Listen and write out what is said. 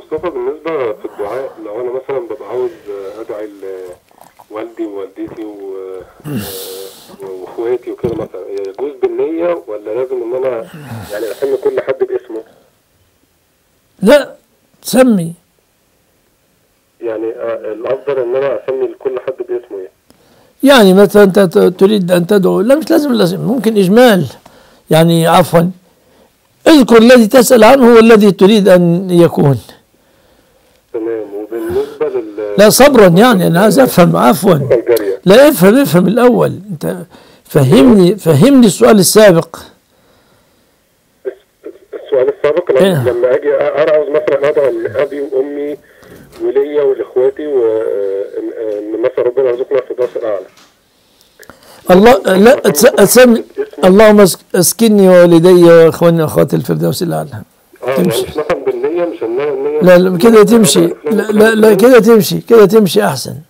مصطفى بالنسبة في الدعاء لو أنا مثلا ببقى عاوز أدعي لوالدي ووالدتي و- و- وإخواتي وكده مثلا يجوز بالنية ولا لازم إن أنا يعني أسمي كل حد باسمه؟ لا سمي يعني آه، الأفضل إن أنا أسمي لكل حد باسمه إيه؟ يعني مثلا انت ت- تريد ان تدعو لا مش لازم لازم ممكن اجمال يعني عفوا اذكر الذي تسال عنه هو الذي تريد ان يكون تمام وبالنسبة لل لا صبرا يعني انا عايز افهم عفوا الجارية لا افهم افهم الاول انت فهمني فهمني السؤال السابق السؤال السابق إيه. لما, لما أجي أنا عاوز مثلا أدعو لأبي وأمي وليا ولإخواتي وإن إن مثلا ربنا يرزقنا في الدرس الأعلى الله لا تس- تسمي اللهم اس- اسكني ووالدي واخواني واخواتي الفردوس الاعلى اه يعني تمشي. مش مثلا بالنية مش إنها النية لا لا كده تمشي لا لا, لا كده تمشي كده تمشي احسن